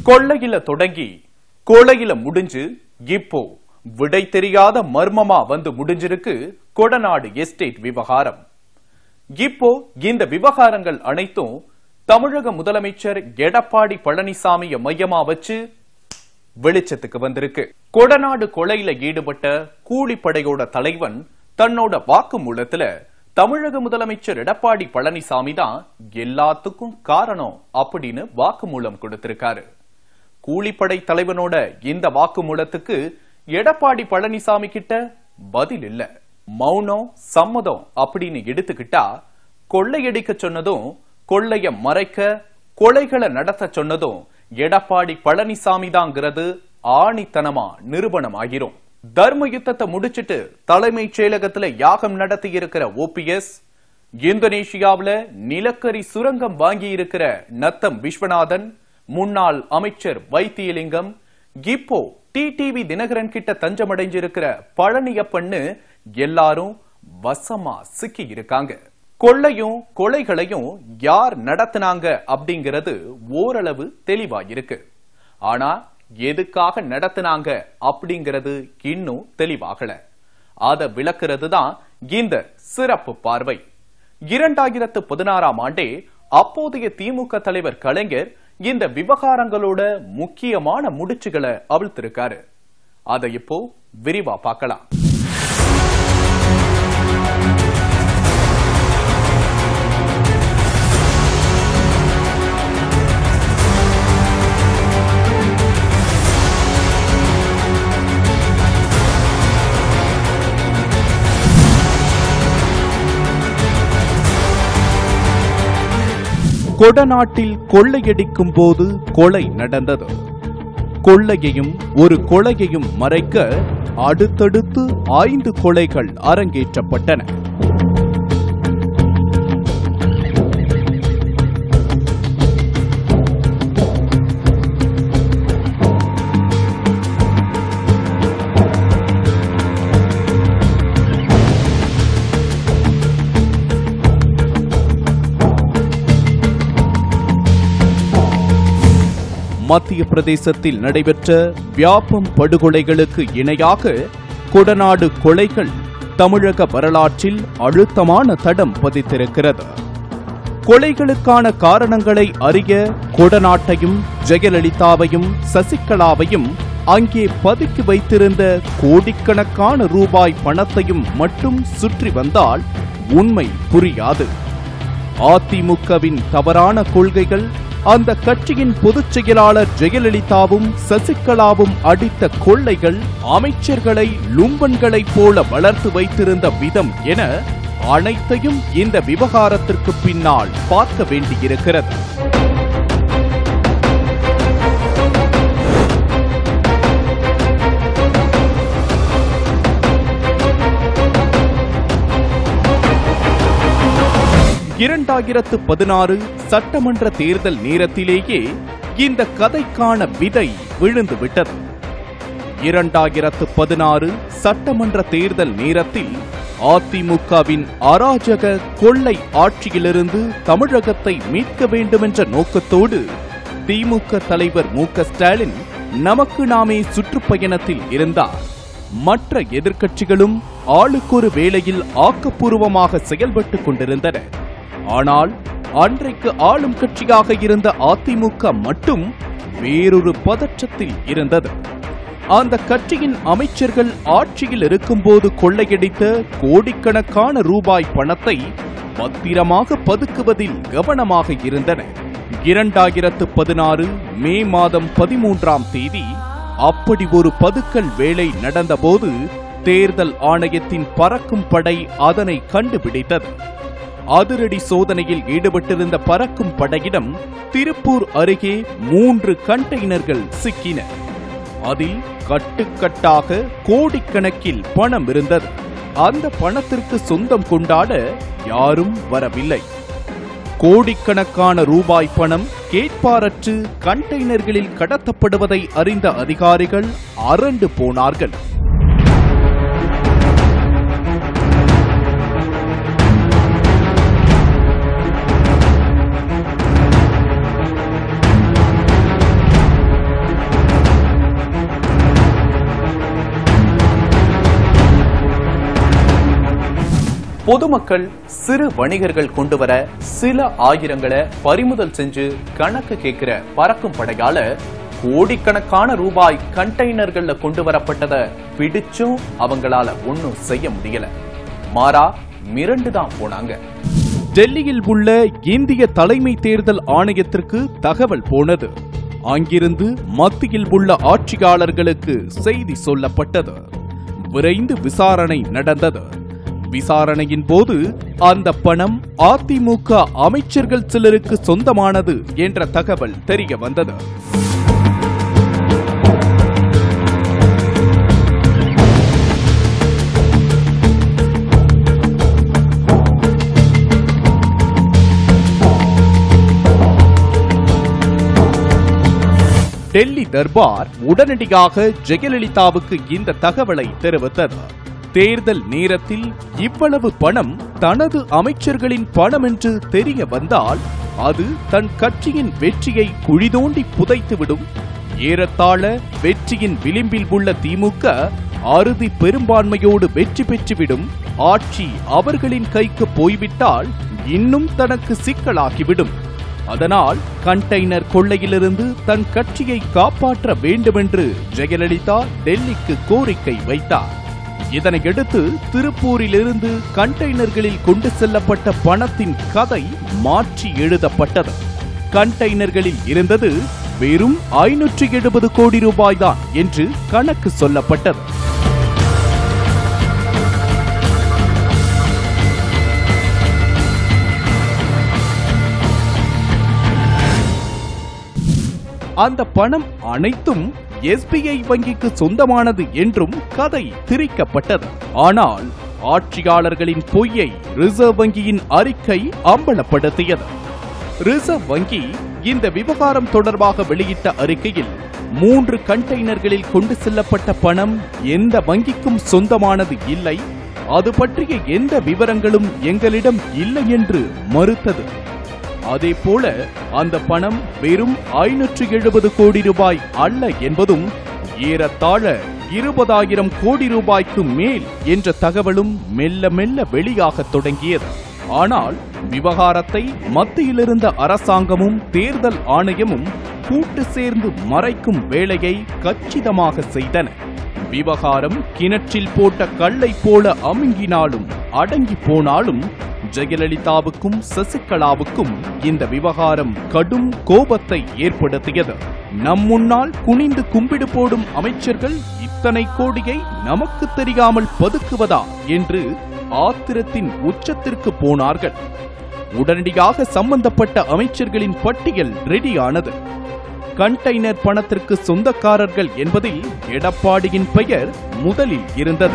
கொள்ளையில தொடங்கி கொலையில முடிஞ்சு இப்போ விடை தெரியாத மர்மமா வந்து முடிஞ்சிருக்கு கொடநாடு எஸ்டேட் விவகாரம் இப்போ இந்த விவகாரங்கள் அனைத்தும் தமிழக முதலமைச்சர் எடப்பாடி பழனிசாமிய மையமா வச்சு வெளிச்சத்துக்கு வந்திருக்கு கொடநாடு கொலையில ஈடுபட்ட கூலிப்படையோட தலைவன் தன்னோட வாக்குமூலத்துல தமிழக முதலமைச்சர் எடப்பாடி பழனிசாமி தான் எல்லாத்துக்கும் காரணம் அப்படின்னு வாக்குமூலம் கொடுத்திருக்காரு கூலிப்படை தலைவனோட இந்த வாக்குமூலத்துக்கு எடப்பாடி பழனிசாமி கிட்ட பதில் இல்ல மௌனம் சம்மதம் அப்படின்னு எடுத்துக்கிட்டா கொள்ளையடிக்க சொன்னதும் கொள்ளைய மறைக்க கொலைகளை நடத்த சொன்னதும் எடப்பாடி பழனிசாமி தாங்கிறது ஆணித்தனமா நிரூபணம் ஆகிரும் தர்ம யுத்தத்தை முடிச்சிட்டு தலைமைச் செயலகத்துல யாகம் நடத்தி இருக்கிற ஓபிஎஸ் இந்தோனேஷியாவுல நிலக்கரி சுரங்கம் வாங்கி இருக்கிற நத்தம் விஸ்வநாதன் முன்னாள் அமைச்சர் வைத்தியலிங்கம் இப்போ டிடிவி தினகரன் கிட்ட தஞ்சமடைஞ்சிருக்கிற பழனியப்பன்னு எல்லாரும் வசமா சிக்கி இருக்காங்க கொள்ளையும் கொலைகளையும் யார் நடத்தினாங்க அப்படிங்கிறது ஓரளவு தெளிவா இருக்கு ஆனா எதுக்காக நடத்தினாங்க அப்படிங்கிறது இன்னும் தெளிவாகல அத விளக்குறது தான் இந்த சிறப்பு பார்வை இரண்டாயிரத்து பதினாறாம் ஆண்டே அப்போதைய திமுக தலைவர் கலைஞர் இந்த விவகாரங்களோட முக்கியமான முடிச்சுகளை அவிழ்த்திருக்காரு அதை இப்போ விரிவா பார்க்கலாம் கொடநாட்டில் கொள்ளையடிக்கும் போது கொலை நடந்தது கொள்ளையையும் ஒரு கொலையையும் மறைக்க அடுத்தடுத்து ஐந்து கொலைகள் அரங்கேற்றப்பட்டன மத்திய பிரதேசத்தில் நடைபெற்ற வியாபம் படுகொலைகளுக்கு இணையாக கொடநாடு கொலைகள் தமிழக வரலாற்றில் அழுத்தமான தடம் பதித்திருக்கிறது கொலைகளுக்கான காரணங்களை அறிய கொடநாட்டையும் ஜெயலலிதாவையும் சசிகலாவையும் அங்கே பதுக்கி வைத்திருந்த கோடிக்கணக்கான ரூபாய் பணத்தையும் மட்டும் சுற்றி வந்தால் உண்மை புரியாது அதிமுகவின் தவறான கொள்கைகள் அந்த கட்சியின் பொதுச் செயலாளர் ஜெயலலிதாவும் சசிகலாவும் அடித்த கொள்ளைகள் அமைச்சர்களை லும்பன்களைப் போல வளர்த்து வைத்திருந்த விதம் என அனைத்தையும் இந்த விவகாரத்திற்கு பின்னால் பார்க்க வேண்டியிருக்கிறது இரண்டாயிரத்து பதினாறு சட்டமன்ற தேர்தல் நேரத்திலேயே இந்த கதைக்கான விதை விழுந்து விட்டது இரண்டாயிரத்து பதினாறு சட்டமன்ற தேர்தல் நேரத்தில் அதிமுகவின் அராஜக கொள்ளை ஆட்சியிலிருந்து தமிழகத்தை மீட்க வேண்டுமென்ற நோக்கத்தோடு திமுக தலைவர் மு க ஸ்டாலின் நமக்கு நாமே சுற்றுப்பயணத்தில் இருந்தார் மற்ற எதிர்க்கட்சிகளும் ஆளுக்கொரு வேளையில் ஆக்கப்பூர்வமாக செயல்பட்டுக் கொண்டிருந்தன ஆனால் அன்றைக்கு ஆளும் கட்சியாக இருந்த அதிமுக மட்டும் வேறொரு பதற்றத்தில் இருந்தது அந்த கட்சியின் அமைச்சர்கள் ஆட்சியில் இருக்கும்போது கொள்ளையடித்த கோடிக்கணக்கான ரூபாய் பணத்தை பத்திரமாக பதுக்குவதில் கவனமாக இருந்தனர் இரண்டாயிரத்து பதினாறு மே மாதம் பதிமூன்றாம் தேதி அப்படி ஒரு பதுக்கல் வேலை நடந்தபோது தேர்தல் ஆணையத்தின் பறக்கும் படை அதனை கண்டுபிடித்தது அதிரடி சோதனையில் ஈடுபட்டிருந்த பறக்கும் படையிடம் திருப்பூர் அருகே மூன்று கண்டெய்னர்கள் சிக்கின அதில் கட்டுக்கட்டாக கோடிக்கணக்கில் பணம் இருந்தது அந்த பணத்திற்கு சொந்தம் கொண்டாட யாரும் வரவில்லை கோடிக்கணக்கான ரூபாய் பணம் கேட்பாரற்று கண்டெய்னர்களில் கடத்தப்படுவதை அறிந்த அதிகாரிகள் அரண்டு போனார்கள் பொதுமக்கள் சிறு வணிகர்கள் கொண்டு வர சில ஆயிரங்களை பறிமுதல் செஞ்சு கணக்கு கேட்கிற பறக்கும் படையால கோடிக்கணக்கான ரூபாய் கண்டெய்னர்கள்ல கொண்டு வரப்பட்டத பிடிச்சும் அவங்களால ஒண்ணும் செய்ய முடியல மாறா மிரண்டு தான் போனாங்க டெல்லியில் உள்ள இந்திய தலைமை தேர்தல் ஆணையத்திற்கு தகவல் போனது அங்கிருந்து மத்தியில் உள்ள ஆட்சியாளர்களுக்கு செய்தி சொல்லப்பட்டது விரைந்து விசாரணை நடந்தது விசாரணையின் போது அந்த பணம் அதிமுக அமைச்சர்கள் சிலருக்கு சொந்தமானது என்ற தகவல் தெரிய வந்தது டெல்லி தர்பார் உடனடியாக ஜெயலலிதாவுக்கு இந்த தகவலை தெரிவித்தது தேர்தல் நேரத்தில் இவ்வளவு பணம் தனது அமைச்சர்களின் பணம் என்று தெரிய வந்தால் அது தன் கட்சியின் வெற்றியை குழிதோண்டி புதைத்துவிடும் ஏறத்தாழ வெற்றியின் விளிம்பில் உள்ள திமுக அறுதி பெரும்பான்மையோடு வெற்றி பெற்றுவிடும் ஆட்சி அவர்களின் கைக்கு போய்விட்டால் இன்னும் தனக்கு சிக்கலாகிவிடும் அதனால் கண்டெய்னர் கொள்ளையிலிருந்து தன் கட்சியை காப்பாற்ற வேண்டுமென்று ஜெயலலிதா டெல்லிக்கு கோரிக்கை வைத்தார் இதனையடுத்து திருப்பூரிலிருந்து கண்டெய்னர்களில் கொண்டு செல்லப்பட்ட பணத்தின் கதை மாற்றி எழுதப்பட்டது கண்டெய்னர்களில் இருந்தது வெறும் ஐநூற்றி எழுபது கோடி ரூபாய்தான் என்று கணக்கு சொல்லப்பட்டது அந்த பணம் அனைத்தும் எஸ்பிஐ வங்கிக்கு சொந்தமானது என்றும் கதை திரிக்கப்பட்டது ஆனால் ஆட்சியாளர்களின் பொய்யை ரிசர்வ் வங்கியின் அறிக்கை அம்பலப்படுத்தியது ரிசர்வ் வங்கி இந்த விவகாரம் தொடர்பாக வெளியிட்ட அறிக்கையில் மூன்று கண்டெய்னர்களில் கொண்டு செல்லப்பட்ட பணம் எந்த வங்கிக்கும் சொந்தமானது இல்லை அது பற்றிய எந்த விவரங்களும் எங்களிடம் இல்லை என்று மறுத்தது அதே போல அந்த பணம் வெறும் ஐநூற்று எழுபது கோடி ரூபாய் அல்ல என்பதும் ஏறத்தாழ இருபதாயிரம் கோடி ரூபாய்க்கு மேல் என்ற தகவலும் மெல்ல மெல்ல வெளியாகத் தொடங்கியது ஆனால் விவகாரத்தை மத்தியிலிருந்த அரசாங்கமும் தேர்தல் ஆணையமும் கூட்டு சேர்ந்து மறைக்கும் வேலையை கச்சிதமாக செய்தன விவகாரம் கிணற்றில் போட்ட கல்லை போல அமுங்கினாலும் அடங்கி போனாலும் ஜெயலலிதாவுக்கும் சசிகலாவுக்கும் இந்த விவகாரம் கடும் கோபத்தை ஏற்படுத்தியது நம் முன்னால் குனிந்து கும்பிடு போடும் அமைச்சர்கள் இத்தனை கோடியை நமக்கு தெரியாமல் பதுக்குவதா என்று ஆத்திரத்தின் உச்சத்திற்கு போனார்கள் உடனடியாக சம்பந்தப்பட்ட அமைச்சர்களின் பட்டியல் ரெடியானது கண்டெய்னர் பணத்திற்கு சொந்தக்காரர்கள் என்பதில் எடப்பாடியின் பெயர் முதலில் இருந்தது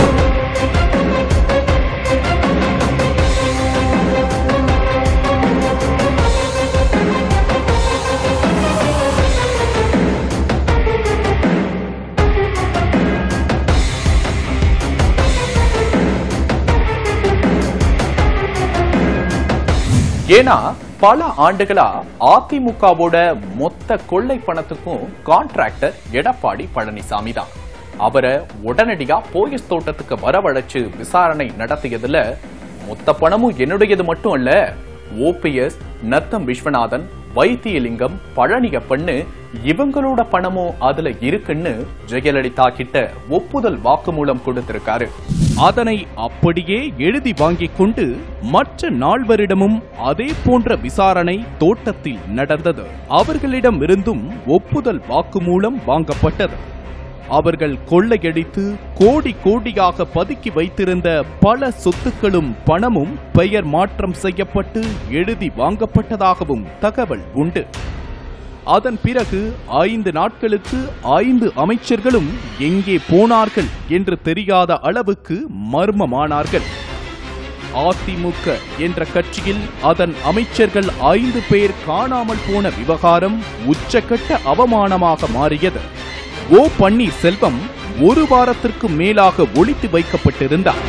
ஏன்னா பல ஆண்டுகளா அதிமுகவோட மொத்த கொள்ளை பணத்துக்கும் கான்ட்ராக்டர் எடப்பாடி பழனிசாமி தான் அவரை உடனடியா போயஸ் தோட்டத்துக்கு வரவழைச்சு விசாரணை நடத்தியதுல மொத்த பணமும் என்னுடையது மட்டும் அல்ல ஓபிஎஸ் நத்தம் விஸ்வநாதன் வைத்தியலிங்கம் பழனியப்பன்னு இவங்களோட பணமும் அதுல இருக்குன்னு ஜெயலலிதா கிட்ட ஒப்புதல் வாக்குமூலம் கொடுத்திருக்காரு அதனை அப்படியே எழுதி வாங்கிக் கொண்டு மற்ற நால்வரிடமும் அதே போன்ற விசாரணை தோட்டத்தில் நடந்தது அவர்களிடம் இருந்தும் ஒப்புதல் வாக்குமூலம் வாங்கப்பட்டது அவர்கள் கொள்ளையடித்து கோடி கோடியாக பதுக்கி வைத்திருந்த பல சொத்துக்களும் பணமும் பெயர் மாற்றம் செய்யப்பட்டு எழுதி வாங்கப்பட்டதாகவும் தகவல் உண்டு அதன் பிறகு ஐந்து நாட்களுக்கு ஐந்து அமைச்சர்களும் எங்கே போனார்கள் என்று தெரியாத அளவுக்கு மர்மமானார்கள் அதிமுக என்ற கட்சியில் அதன் அமைச்சர்கள் ஐந்து பேர் காணாமல் போன விவகாரம் உச்சக்கட்ட அவமானமாக மாறியது ஓ பன்னீர்செல்வம் ஒரு வாரத்திற்கு மேலாக ஒளித்து வைக்கப்பட்டிருந்தார்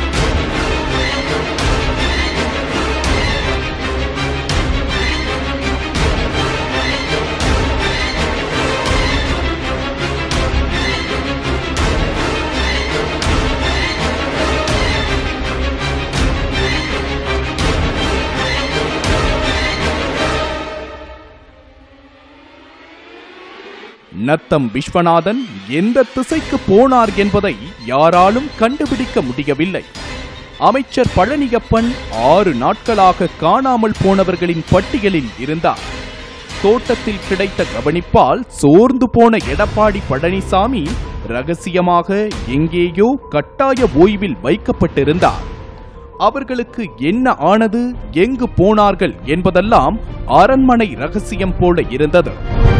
நத்தம் விஸ்வநாதன் எந்த திசைக்கு போனார் என்பதை யாராலும் கண்டுபிடிக்க முடியவில்லை அமைச்சர் பழனியப்பன் ஆறு நாட்களாக காணாமல் போனவர்களின் பட்டியலில் இருந்தார் தோட்டத்தில் கிடைத்த கவனிப்பால் சோர்ந்து போன எடப்பாடி பழனிசாமி ரகசியமாக எங்கேயோ கட்டாய ஓய்வில் வைக்கப்பட்டிருந்தார் அவர்களுக்கு என்ன ஆனது எங்கு போனார்கள் என்பதெல்லாம் அரண்மனை ரகசியம் போல இருந்தது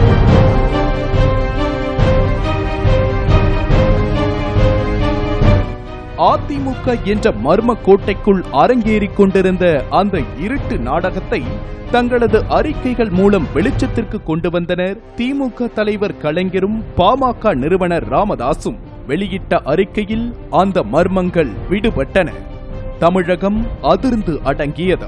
அதிமுக என்ற மர்ம கோட்டைக்குள் அரங்கேறிக் கொண்டிருந்த அந்த இருட்டு நாடகத்தை தங்களது அறிக்கைகள் மூலம் வெளிச்சத்திற்கு கொண்டு வந்தனர் திமுக தலைவர் கலைஞரும் பாமக நிறுவனர் ராமதாசும் வெளியிட்ட அறிக்கையில் அந்த மர்மங்கள் விடுபட்டன தமிழகம் அதிர்ந்து அடங்கியது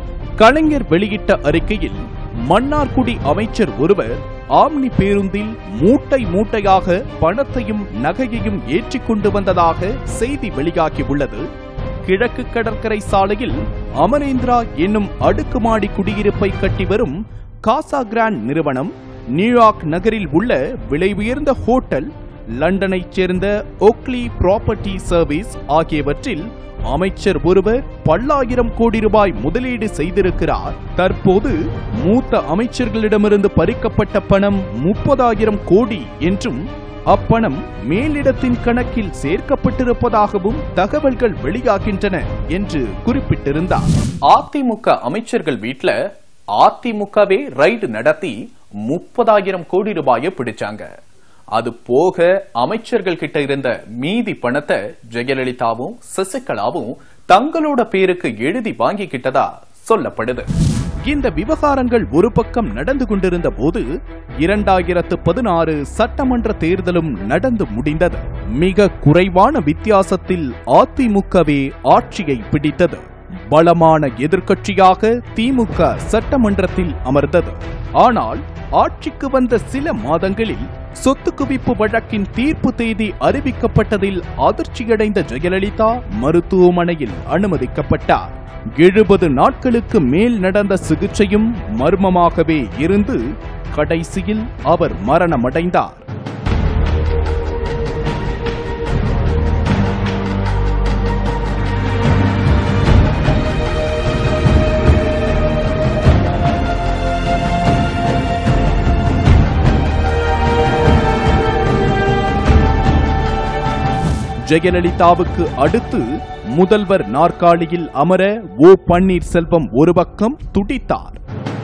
கலைஞர் வெளியிட்ட அறிக்கையில் மன்னார்குடி அமைச்சர் ஒருவர் ஆம்னி பேருந்தில் மூட்டை மூட்டையாக பணத்தையும் நகையையும் ஏற்றிக் கொண்டு வந்ததாக செய்தி வெளியாகியுள்ளது கிழக்கு கடற்கரை சாலையில் அமரேந்திரா என்னும் அடுக்குமாடி குடியிருப்பை கட்டி வரும் காசா கிராண்ட் நிறுவனம் நியூயார்க் நகரில் உள்ள விலை உயர்ந்த ஹோட்டல் லண்டனைச் சேர்ந்த ஓக்லி ப்ராப்பர்ட்டி சர்வீஸ் ஆகியவற்றில் அமைச்சர் ஒருவர் பல்லாயிரம் கோடி ரூபாய் முதலீடு செய்திருக்கிறார் தற்போது மூத்த அமைச்சர்களிடமிருந்து பறிக்கப்பட்ட பணம் முப்பதாயிரம் கோடி என்றும் அப்பணம் மேலிடத்தின் கணக்கில் சேர்க்கப்பட்டிருப்பதாகவும் தகவல்கள் வெளியாகின்றன என்று குறிப்பிட்டிருந்தார் அதிமுக அமைச்சர்கள் வீட்ல அதிமுகவே ரைடு நடத்தி முப்பதாயிரம் கோடி ரூபாயை பிடிச்சாங்க அது போக அமைச்சர்கள் கிட்ட இருந்த மீதி பணத்தை ஜெயலலிதாவும் சசிகலாவும் தங்களோட பேருக்கு எழுதி வாங்கிக்கிட்டதா சொல்லப்படுது இந்த விவகாரங்கள் ஒரு பக்கம் நடந்து கொண்டிருந்த போது இரண்டாயிரத்து பதினாறு சட்டமன்ற தேர்தலும் நடந்து முடிந்தது மிக குறைவான வித்தியாசத்தில் அதிமுகவே ஆட்சியை பிடித்தது பலமான எதிர்க்கட்சியாக திமுக சட்டமன்றத்தில் அமர்ந்தது ஆனால் ஆட்சிக்கு வந்த சில மாதங்களில் சொத்து குவிப்பு வழக்கின் தீர்ப்பு தேதி அறிவிக்கப்பட்டதில் அதிர்ச்சியடைந்த ஜெயலலிதா மருத்துவமனையில் அனுமதிக்கப்பட்டார் எழுபது நாட்களுக்கு மேல் நடந்த சிகிச்சையும் மர்மமாகவே இருந்து கடைசியில் அவர் மரணமடைந்தார் ஜெயலலிதாவுக்கு அடுத்து முதல்வர் நாற்காலியில் அமர ஓ பன்னீர்செல்வம் ஒரு பக்கம் துடித்தார்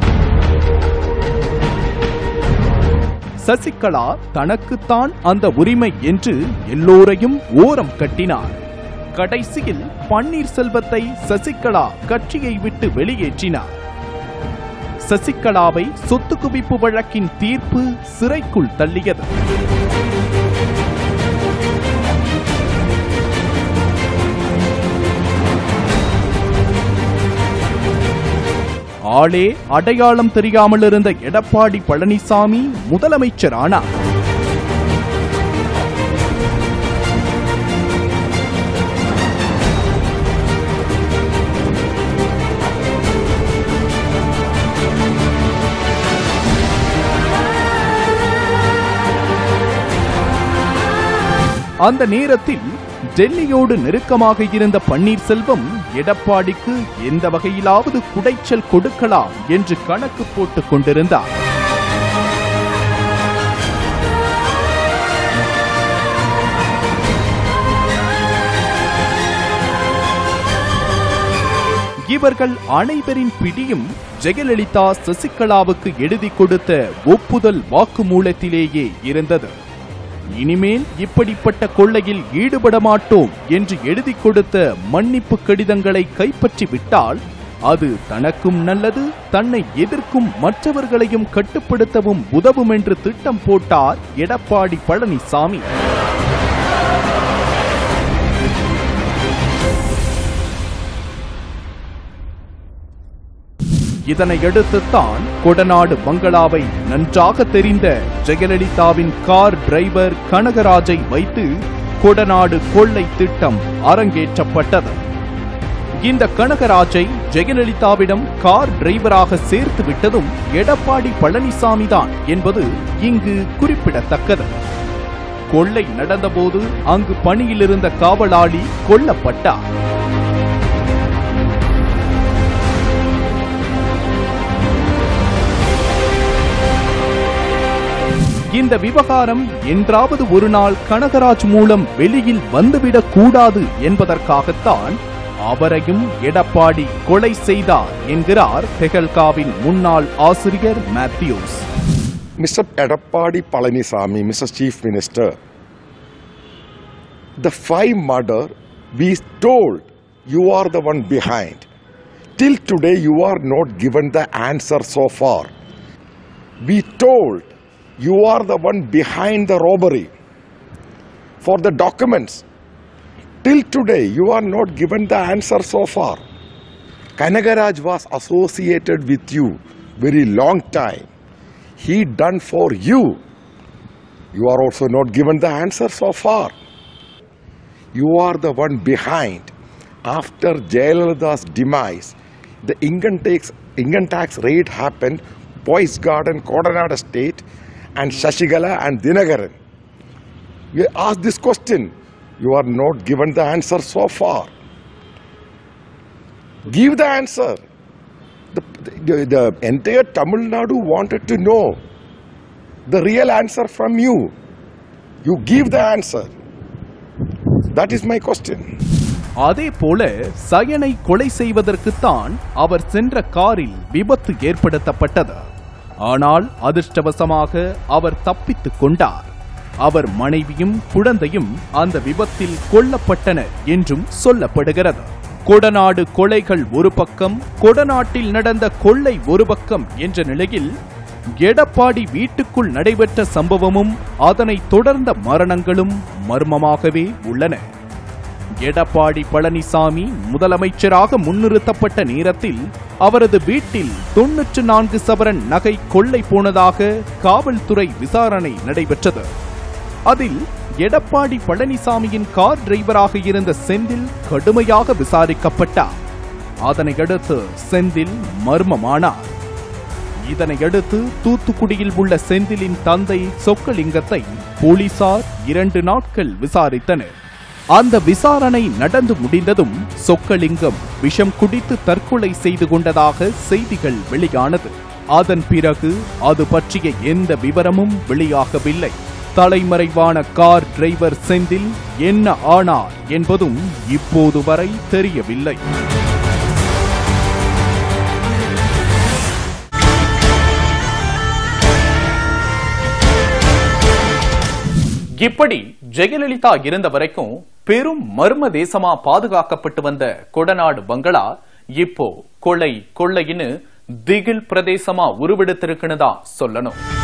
சசிகலா தனக்குத்தான் அந்த உரிமை என்று எல்லோரையும் ஓரம் கட்டினார் கடைசியில் பன்னீர்செல்வத்தை சசிகலா கட்சியை விட்டு வெளியேற்றினார் சசிகலாவை சொத்து குவிப்பு வழக்கின் தீர்ப்பு சிறைக்குள் தள்ளியது ஆளே அடையாளம் தெரியாமல் இருந்த எடப்பாடி பழனிசாமி முதலமைச்சர் ஆனார் அந்த நேரத்தில் டெல்லியோடு நெருக்கமாக இருந்த பன்னீர்செல்வம் எடப்பாடிக்கு எந்த வகையிலாவது குடைச்சல் கொடுக்கலாம் என்று கணக்கு போட்டுக் கொண்டிருந்தார் இவர்கள் அனைவரின் பிடியும் ஜெயலலிதா சசிகலாவுக்கு எழுதி கொடுத்த ஒப்புதல் வாக்குமூலத்திலேயே இருந்தது இனிமேல் இப்படிப்பட்ட கொள்ளையில் ஈடுபட மாட்டோம் என்று எழுதி கொடுத்த மன்னிப்பு கடிதங்களை கைப்பற்றி விட்டால் அது தனக்கும் நல்லது தன்னை எதிர்க்கும் மற்றவர்களையும் கட்டுப்படுத்தவும் உதவும் என்று திட்டம் போட்டார் எடப்பாடி பழனிசாமி இதனையடுத்துத்தான் கொடநாடு பங்களாவை நன்றாக தெரிந்த ஜெயலலிதாவின் கார் டிரைவர் கனகராஜை வைத்து கொடநாடு கொள்ளை திட்டம் அரங்கேற்றப்பட்டது இந்த கனகராஜை ஜெயலலிதாவிடம் கார் டிரைவராக சேர்த்து விட்டதும் எடப்பாடி பழனிசாமி தான் என்பது இங்கு குறிப்பிடத்தக்கது கொள்ளை நடந்தபோது அங்கு பணியிலிருந்த காவலாளி கொல்லப்பட்டார் இந்த விவகாரம் என்றாவது ஒரு நாள் கனகராஜ் மூலம் வெளியில் வந்துவிடக் கூடாது என்பதற்காகத்தான் அவரையும் எடப்பாடி கொலை செய்தார் என்கிறார் தெஹல்காவின் முன்னாள் ஆசிரியர் Mathews Mr. Edappadi Palanisamy, Mr. Chief Minister, the five murder, we told you are the one behind. Till today, you are not given the answer so far. We told you are the one behind the robbery. For the documents, till today, you are not given the answer so far. Kanagaraj was associated with you very long time he done for you. You are also not given the answer so far. You are the one behind. After Jayalalitha's demise, the income tax, income tax raid happened, Boys Garden, Kodanada State, and Shashigala and Dinagaran. We asked this question. You are not given the answer so far. Give the answer. The, the, the entire Tamil Nadu wanted to know the real answer from you. You give the answer. That is my question. அதே போல சயனை கொலை செய்வதற்குத்தான் அவர் சென்ற காரில் விபத்து ஏற்படுத்தப்பட்டது ஆனால் அதிர்ஷ்டவசமாக அவர் தப்பித்துக் கொண்டார் அவர் மனைவியும் குழந்தையும் அந்த விபத்தில் கொல்லப்பட்டனர் என்றும் சொல்லப்படுகிறது கொடநாடு கொலைகள் ஒரு பக்கம் கொடநாட்டில் நடந்த கொள்ளை ஒரு பக்கம் என்ற நிலையில் எடப்பாடி வீட்டுக்குள் நடைபெற்ற சம்பவமும் அதனைத் தொடர்ந்த மரணங்களும் மர்மமாகவே உள்ளன எடப்பாடி பழனிசாமி முதலமைச்சராக முன்னிறுத்தப்பட்ட நேரத்தில் அவரது வீட்டில் தொன்னூற்று நான்கு சவரன் நகை கொள்ளை போனதாக காவல்துறை விசாரணை நடைபெற்றது அதில் எடப்பாடி பழனிசாமியின் கார் டிரைவராக இருந்த செந்தில் கடுமையாக விசாரிக்கப்பட்டார் அதனையடுத்து செந்தில் மர்மமானார் இதனையடுத்து தூத்துக்குடியில் உள்ள செந்திலின் தந்தை சொக்கலிங்கத்தை போலீசார் இரண்டு நாட்கள் விசாரித்தனர் அந்த விசாரணை நடந்து முடிந்ததும் சொக்கலிங்கம் விஷம் குடித்து தற்கொலை செய்து கொண்டதாக செய்திகள் வெளியானது அதன் பிறகு அது பற்றிய எந்த விவரமும் வெளியாகவில்லை தலைமறைவான கார் டிரைவர் செந்தில் என்ன ஆனார் என்பதும் இப்போது வரை தெரியவில்லை இப்படி ஜெயலலிதா இருந்த வரைக்கும் பெரும் மர்ம தேசமா பாதுகாக்கப்பட்டு வந்த கொடநாடு பங்களா இப்போ கொள்ளை கொள்ளைன்னு திகில் பிரதேசமா உருவெடுத்திருக்குன்னு தான் சொல்லணும்